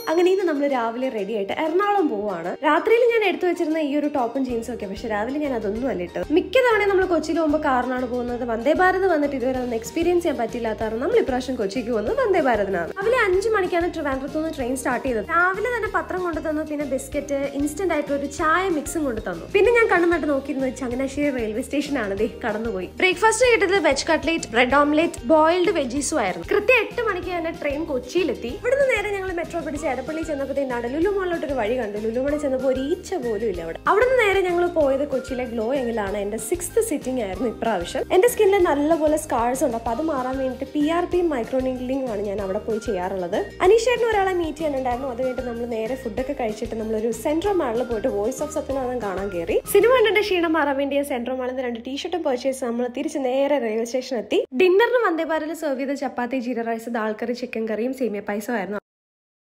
അങ്ങനെ ഇന്ന് നമ്മൾ രാവിലെ റെഡി ആയിട്ട് എറണാകുളം പോവാണ് രാത്രിയിൽ ഞാൻ എടുത്തു വെച്ചിരുന്ന ഈ ഒരു ടോപ്പും ജീൻസും ഒക്കെ പക്ഷെ രാവിലെ ഞാൻ അതൊന്നും അല്ല ഇട്ടത് മിക്ക തവണ നമ്മൾ കൊച്ചിയിൽ പോകുമ്പോൾ കാറിനാണ് പോകുന്നത് വന്ദേ ഭാരത് വന്നിട്ട് ഇതുവരെ ഒന്ന് എക്സ്പീരിയൻസ് ചെയ്യാൻ പറ്റില്ലാത്ത കാരണം നമ്മൾ ഇപ്രാവശ്യം കൊച്ചിക്ക് പോകുന്നത് വന്ദേ ഭാരതിനാണ് രാവിലെ അഞ്ച് മണിക്കാണ് ട്രിവാൻഡ്രത്ത് നിന്ന് ട്രെയിൻ സ്റ്റാർട്ട് ചെയ്തത് രാവിലെ തന്നെ പത്രം കൊണ്ടു തന്നു പിന്നെ ബിസ്ക്കറ്റ് ഇൻസ്റ്റന്റ് ആയിട്ട് ഒരു ചായ മിക്സും കൊണ്ടു തന്നു പിന്നെ ഞാൻ കണ്ണു നട്ട് നോക്കിയിരുന്നത് ചങ്ങനാശ്ശേരി റെയിൽവേ സ്റ്റേഷനാണ് ദേ കടന്നുപോയി ബ്രേക്ക്ഫാസ്റ്റ് കിട്ടിയത് veg cutlet bread omelette boiled വെജീസും ആയിരുന്നു കൃത്യം എട്ട് മണിക്ക് തന്നെ ട്രെയിൻ കൊച്ചിയിലെത്തി ഇവിടുന്ന് നേരെ ഞങ്ങൾ മെട്രോ പിടിച്ച് എടപ്പള്ളി ചെന്നപ്പോഴത്തേനാണ് ലുലു മോളിലോട്ട് ഒരു വഴി കണ്ടു ലുലു മോളിൽ ചെന്നപ്പോൾ ഒരു ഈച്ച പോലും ഇല്ല അവിടെ അവിടുന്ന് നേരെ ഞങ്ങൾ പോയത് കൊച്ചിയിലെ ഗ്ലോ എങ്കിലാണ് എന്റെ സിക്സ്ത് സിറ്റിംഗ് ആയിരുന്നു ഇപ്രാവശ്യം എന്റെ സ്കിന്നിൽ നല്ലപോലെ സ്കാർസ് ഉണ്ട് അപ്പൊ അത് മാറാൻ വേണ്ടിയിട്ട് പി ആർ പി മൈക്രോനീലിംഗ് ആണ് ഞാൻ അവിടെ പോയി ചെയ്യാറുള്ളത് അനീഷേട്ടന് ഒരാളെ മീറ്റ് ചെയ്യാനുണ്ടായിരുന്നു അത് കഴിഞ്ഞിട്ട് നമ്മൾ നേരെ ഫുഡൊക്കെ കഴിച്ചിട്ട് നമ്മളൊരു സെൻട്രൽ മാളിൽ പോയിട്ട് വോയിസ് ഓഫ് സത്യനാഥൻ കാണാൻ കയറി സിനിമ കണ്ടിട്ട് ക്ഷീണം മാറാൻ വേണ്ടി സെൻട്രൽ മാളിൽ നിന്ന് രണ്ട് ടീഷർട്ടും പർച്ചേസ് നമ്മൾ തിരിച്ച് നേരെ റെയിൽവേ സ്റ്റേഷൻ എത്തി ഡിന്നറിന് വന്ദേ ഭാരതിൽ സെർവ് ചെയ്ത ചപ്പാത്തി ജീര റൈസ് ദാൽ കറി ചിക്കൻ കറിയും സേമിയ പായസമായിരുന്നു